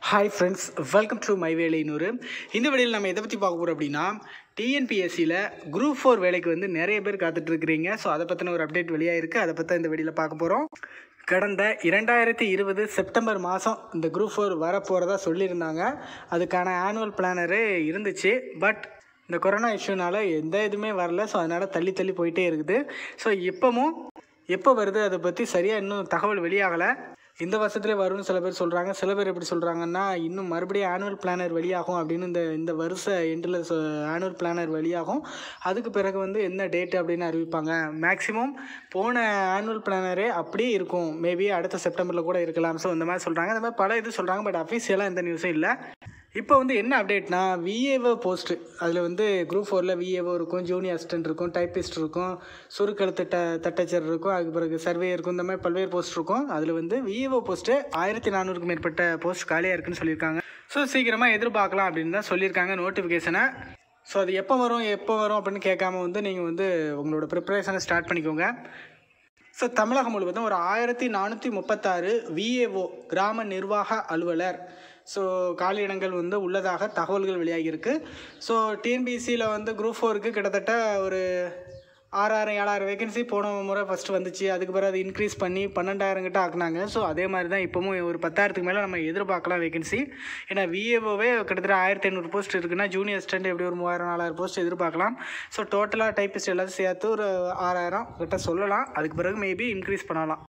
hi friends welcome to my வேலை நூறு இந்த வேலையில் நம்ம எதை பற்றி பார்க்க போகிறோம் அப்படின்னா டிஎன்பிஎஸ்சியில் குரூப் ஃபோர் வேலைக்கு வந்து நிறைய பேர் காத்துட்டு இருக்கிறீங்க ஸோ அதை பற்றின ஒரு அப்டேட் வெளியாக இருக்குது அதை பற்றி இந்த வீடியோவில் பார்க்க போகிறோம் கடந்த இரண்டாயிரத்தி இருபது செப்டம்பர் மாதம் இந்த குரூப் ஃபோர் வரப்போகிறதா சொல்லியிருந்தாங்க அதுக்கான ஆனுவல் பிளானரு இருந்துச்சு பட் இந்த கொரோனா இஷ்யூனால எந்த இதுவுமே வரல ஸோ அதனால் தள்ளி தள்ளி போயிட்டே இருக்குது ஸோ இப்போவும் எப்போ வருது அதை பற்றி சரியாக இன்னும் தகவல் வெளியாகலை இந்த வருஷத்துலேயே வரும்னு சில பேர் சொல்கிறாங்க சில பேர் எப்படி சொல்கிறாங்கன்னா இன்னும் மறுபடியும் ஆனுவல் பிளானர் வெளியாகும் அப்படின்னு இந்த இந்த வருஷ எண்டில் ஆனுவல் பிளானர் வெளியாகும் அதுக்கு பிறகு வந்து என்ன டேட் அப்படின்னு அறிவிப்பாங்க மேக்ஸிமம் போன ஆனுவல் பிளானரே அப்படியே இருக்கும் மேபி அடுத்த செப்டம்பரில் கூட இருக்கலாம் ஸோ இந்த மாதிரி சொல்கிறாங்க இந்த மாதிரி பல இது சொல்கிறாங்க பட் அஃபீஷியலாக எந்த நியூஸும் இல்லை இப்போ வந்து என்ன அப்டேட்னா விஏஓ போஸ்ட்டு அதில் வந்து குரூப் ஃபோரில் விஏஓ இருக்கும் ஜூனியர் அசிஸ்டன்ட் இருக்கும் டைப்பிஸ்ட் இருக்கும் சுருக்கெழுத்து ட தட்டச்சர் இருக்கும் அதுக்கு பிறகு சர்வே இருக்கும் இந்த மாதிரி பல்வேறு போஸ்ட் இருக்கும் அதில் வந்து விஏஓ போஸ்ட்டு ஆயிரத்தி நானூறுக்கும் மேற்பட்ட போஸ்ட் காலியாக இருக்குன்னு சொல்லியிருக்காங்க ஸோ சீக்கிரமாக எதிர்பார்க்கலாம் அப்படின்னு தான் சொல்லியிருக்காங்க நோட்டிஃபிகேஷனை ஸோ அது எப்போ வரும் எப்போ வரும் அப்படின்னு கேட்காம வந்து நீங்கள் வந்து உங்களோட ப்ரிப்பரேஷனை ஸ்டார்ட் பண்ணிக்கோங்க ஸோ தமிழகம் முழுவதும் ஒரு ஆயிரத்தி நானூற்றி முப்பத்தாறு விஏஓ கிராம நிர்வாக அலுவலர் ஸோ காலியிடங்கள் வந்து உள்ளதாக தகவல்கள் வெளியாகியிருக்கு ஸோ டிஎன்பிசியில் வந்து குரூப் ஃபோருக்கு கிட்டத்தட்ட ஒரு ஆறாயிரம் ஏழாயிரம் வேகன்சி போன முறை ஃபஸ்ட்டு வந்துச்சு அதுக்கு பிறகு அது இன்க்ரீஸ் பண்ணி பன்னெண்டாயிரம் கிட்ட ஆக்குனாங்க ஸோ அதே மாதிரி தான் இப்போவும் ஒரு பத்தாயிரத்துக்கு மேலே நம்ம எதிர்பார்க்கலாம் வேகன்சி ஏன்னா விஏஓவே கிட்டத்தட்ட ஆயிரத்தி ஐநூறு போஸ்ட் இருக்குன்னா ஜூனியர் அசிஸ்டன்ட் எப்படி ஒரு மூவாயிரம் நாலாயிரம் போஸ்ட் எதிர்பார்க்கலாம் ஸோ டோட்டலாக டைப்பிஸ்ட் எல்லாத்தையும் சேர்த்து ஒரு ஆறாயிரம் கிட்ட சொல்லலாம் அதுக்கு பிறகு மேபி இன்க்ரீஸ் பண்ணலாம்